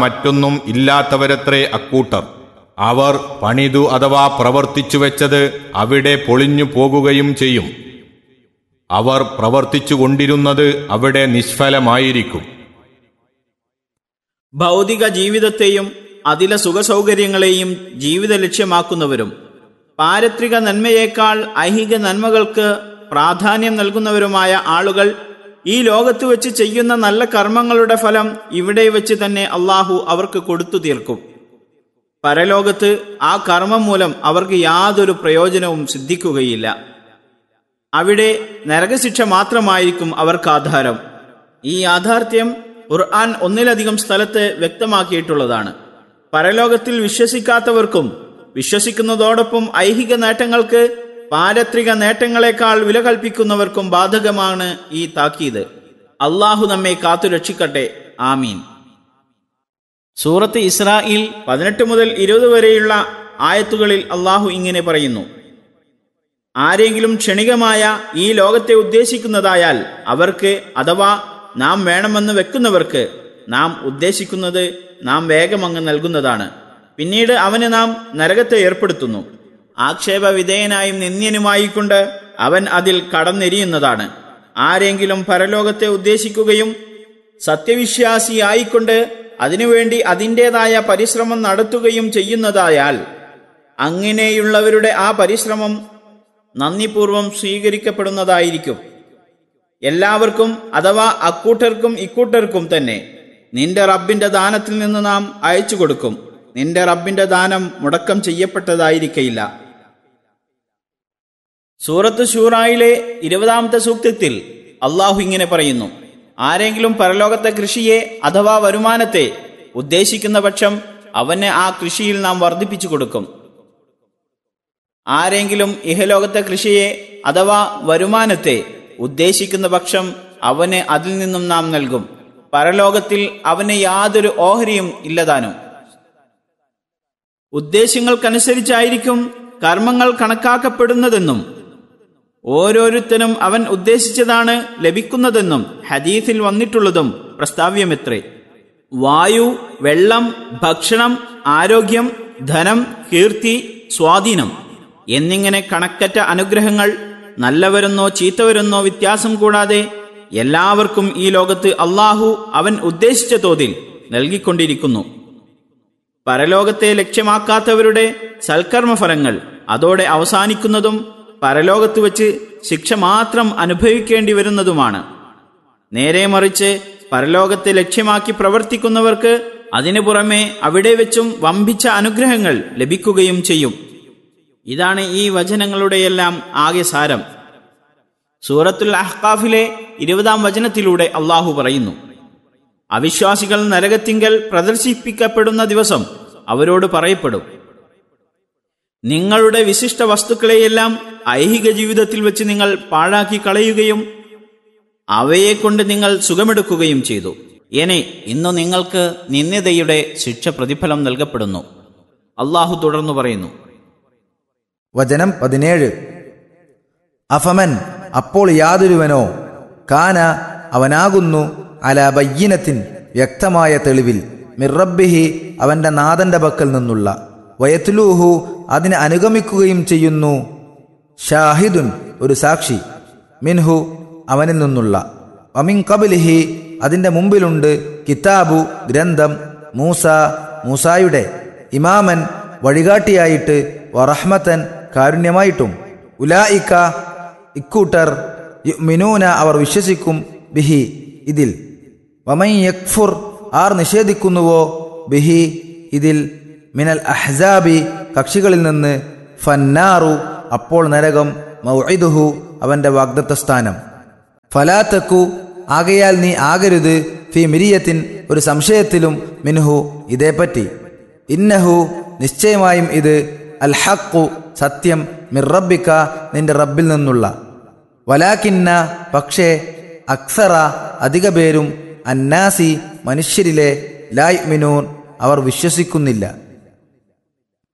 മറ്റൊന്നും ഇല്ലാത്തവരത്രേ അക്കൂട്ടർ അവർ പണിതു അഥവാ പ്രവർത്തിച്ചു വെച്ചത് അവിടെ പൊളിഞ്ഞു പോകുകയും ചെയ്യും അവർ പ്രവർത്തിച്ചു കൊണ്ടിരുന്നത് അവിടെ നിഷ്ഫലമായിരിക്കും ഭൗതിക ജീവിതത്തെയും അതിലെ സുഖസൗകര്യങ്ങളെയും ജീവിത ലക്ഷ്യമാക്കുന്നവരും പാരത്രിക നന്മയേക്കാൾ ഐഹിക നന്മകൾക്ക് പ്രാധാന്യം നൽകുന്നവരുമായ ആളുകൾ ഈ ലോകത്ത് വെച്ച് ചെയ്യുന്ന നല്ല കർമ്മങ്ങളുടെ ഫലം ഇവിടെ വെച്ച് തന്നെ അള്ളാഹു അവർക്ക് കൊടുത്തു തീർക്കും പരലോകത്ത് ആ കർമ്മം മൂലം അവർക്ക് യാതൊരു പ്രയോജനവും സിദ്ധിക്കുകയില്ല അവിടെ നരകശിക്ഷ മാത്രമായിരിക്കും അവർക്ക് ആധാരം ഈ യാഥാർത്ഥ്യം ഖുർആൻ ഒന്നിലധികം സ്ഥലത്ത് വ്യക്തമാക്കിയിട്ടുള്ളതാണ് പരലോകത്തിൽ വിശ്വസിക്കാത്തവർക്കും വിശ്വസിക്കുന്നതോടൊപ്പം ഐഹിക നേട്ടങ്ങൾക്ക് പാരത്രിക നേട്ടങ്ങളെക്കാൾ വില കൽപ്പിക്കുന്നവർക്കും ബാധകമാണ് ഈ താക്കീത് അള്ളാഹു നമ്മെ കാത്തുരക്ഷിക്കട്ടെ ആമീൻ സൂറത്ത് ഇസ്രായിൽ പതിനെട്ട് മുതൽ ഇരുപത് വരെയുള്ള ആയത്തുകളിൽ അള്ളാഹു ഇങ്ങനെ പറയുന്നു ആരെങ്കിലും ക്ഷണികമായ ഈ ലോകത്തെ ഉദ്ദേശിക്കുന്നതായാൽ അവർക്ക് അഥവാ നാം വേണമെന്ന് വെക്കുന്നവർക്ക് നാം ഉദ്ദേശിക്കുന്നത് നാം വേഗമങ്ങ് നൽകുന്നതാണ് പിന്നീട് അവന് നാം നരകത്തെ ഏർപ്പെടുത്തുന്നു ആക്ഷേപ വിധേയനായും നിന്ദ്യനുമായിക്കൊണ്ട് അവൻ അതിൽ കടന്നെരിയുന്നതാണ് ആരെങ്കിലും പരലോകത്തെ ഉദ്ദേശിക്കുകയും സത്യവിശ്വാസിയായിക്കൊണ്ട് അതിനുവേണ്ടി അതിൻ്റെതായ പരിശ്രമം നടത്തുകയും ചെയ്യുന്നതായാൽ അങ്ങനെയുള്ളവരുടെ ആ പരിശ്രമം നന്ദിപൂർവം സ്വീകരിക്കപ്പെടുന്നതായിരിക്കും എല്ലാവർക്കും അഥവാ അക്കൂട്ടർക്കും ഇക്കൂട്ടർക്കും തന്നെ നിന്റെ റബ്ബിന്റെ ദാനത്തിൽ നിന്ന് നാം അയച്ചു കൊടുക്കും നിന്റെ റബ്ബിന്റെ ദാനം മുടക്കം ചെയ്യപ്പെട്ടതായിരിക്കയില്ല സൂറത്ത് ഷൂറായിലെ ഇരുപതാമത്തെ സൂക്തത്തിൽ അള്ളാഹു ഇങ്ങനെ പറയുന്നു ആരെങ്കിലും പരലോകത്തെ കൃഷിയെ അഥവാ വരുമാനത്തെ ഉദ്ദേശിക്കുന്ന പക്ഷം അവന് ആ കൃഷിയിൽ നാം വർദ്ധിപ്പിച്ചു കൊടുക്കും ആരെങ്കിലും ഇഹലോകത്തെ കൃഷിയെ അഥവാ വരുമാനത്തെ ഉദ്ദേശിക്കുന്ന പക്ഷം അവന് അതിൽ നിന്നും നാം നൽകും പരലോകത്തിൽ അവന് യാതൊരു ഓഹരിയും ഇല്ലതാനും ഉദ്ദേശങ്ങൾക്കനുസരിച്ചായിരിക്കും കർമ്മങ്ങൾ കണക്കാക്കപ്പെടുന്നതെന്നും ഓരോരുത്തരും അവൻ ഉദ്ദേശിച്ചതാണ് ലഭിക്കുന്നതെന്നും ഹദീസിൽ വന്നിട്ടുള്ളതും പ്രസ്താവ്യമെത്രേ വായു വെള്ളം ഭക്ഷണം ആരോഗ്യം ധനം കീർത്തി സ്വാധീനം എന്നിങ്ങനെ കണക്കറ്റ അനുഗ്രഹങ്ങൾ നല്ലവരെന്നോ ചീത്തവരെന്നോ വ്യത്യാസം കൂടാതെ എല്ലാവർക്കും ഈ ലോകത്ത് അള്ളാഹു അവൻ ഉദ്ദേശിച്ച തോതിൽ നൽകിക്കൊണ്ടിരിക്കുന്നു പരലോകത്തെ ലക്ഷ്യമാക്കാത്തവരുടെ സൽക്കർമ്മഫലങ്ങൾ അതോടെ അവസാനിക്കുന്നതും പരലോകത്ത് വച്ച് ശിക്ഷ മാത്രം അനുഭവിക്കേണ്ടി വരുന്നതുമാണ് നേരെ മറിച്ച് പരലോകത്തെ ലക്ഷ്യമാക്കി പ്രവർത്തിക്കുന്നവർക്ക് അതിനു പുറമെ അവിടെ വെച്ചും വമ്പിച്ച അനുഗ്രഹങ്ങൾ ലഭിക്കുകയും ചെയ്യും ഇതാണ് ഈ വചനങ്ങളുടെയെല്ലാം ആകെ സാരം സൂറത്തുൽ അഹ്കാഫിലെ ഇരുപതാം വചനത്തിലൂടെ അള്ളാഹു പറയുന്നു അവിശ്വാസികൾ നരകത്തിങ്കൽ പ്രദർശിപ്പിക്കപ്പെടുന്ന ദിവസം അവരോട് പറയപ്പെടും നിങ്ങളുടെ വിശിഷ്ട വസ്തുക്കളെയെല്ലാം ഐഹിക ജീവിതത്തിൽ വെച്ച് നിങ്ങൾ പാഴാക്കി കളയുകയും അവയെക്കൊണ്ട് നിങ്ങൾ സുഖമെടുക്കുകയും ചെയ്തു എനെ ഇന്നു നിങ്ങൾക്ക് നിന്ദ്യതയുടെ ശിക്ഷ പ്രതിഫലം നൽകപ്പെടുന്നു അള്ളാഹു തുടർന്നു പറയുന്നു വചനം പതിനേഴ് അഫമൻ അപ്പോൾ യാതൊരുവനോ കാന അവനാകുന്നു അല ബയ്യനത്തിൻ വ്യക്തമായ തെളിവിൽ മിറബിഹി അവന്റെ നാഥന്റെ പക്കൽ നിന്നുള്ള വയത്തുലൂഹു അതിനെ അനുഗമിക്കുകയും ചെയ്യുന്നു ഷാഹിദുൻ ഒരു സാക്ഷി മിൻഹു അവനിൽ നിന്നുള്ള അമിൻ കബിലിഹി അതിന്റെ മുമ്പിലുണ്ട് കിതാബു ഗ്രന്ഥം മൂസ മൂസായുടെ ഇമാമൻ വഴികാട്ടിയായിട്ട് വറഹ്മത്തൻ കാരുണ്യമായിട്ടും ഉലായിക്ക ഇക്കൂട്ടർ മിനൂന അവർ വിശ്വസിക്കും ബിഹി ഇതിൽ വമൈ യക്ഫുർ ആർ നിഷേധിക്കുന്നുവോ ബിഹി ഇതിൽ മിനൽ അഹ്സാബി കക്ഷികളിൽ നിന്ന് ഫന്നാറു അപ്പോൾ നരകം മൗഇദുഹു അവന്റെ വാഗ്ദത്ത സ്ഥാനം ഫലാത്തക്കു ആകയാൽ നീ ആകരുത് ഫി മിരിയത്തിൻ ഒരു സംശയത്തിലും മിൻഹു ഇതേപ്പറ്റി ഇന്നഹു നിശ്ചയമായും ഇത് അൽ ഹക്കു സത്യം മിറബിക്ക നിന്റെ റബ്ബിൽ നിന്നുള്ള വലാക്കിന്ന പക്ഷേ അക്സറ അധിക പേരും അന്നാസി മനുഷ്യരിലെ ലായ് മിനൂൻ അവർ വിശ്വസിക്കുന്നില്ല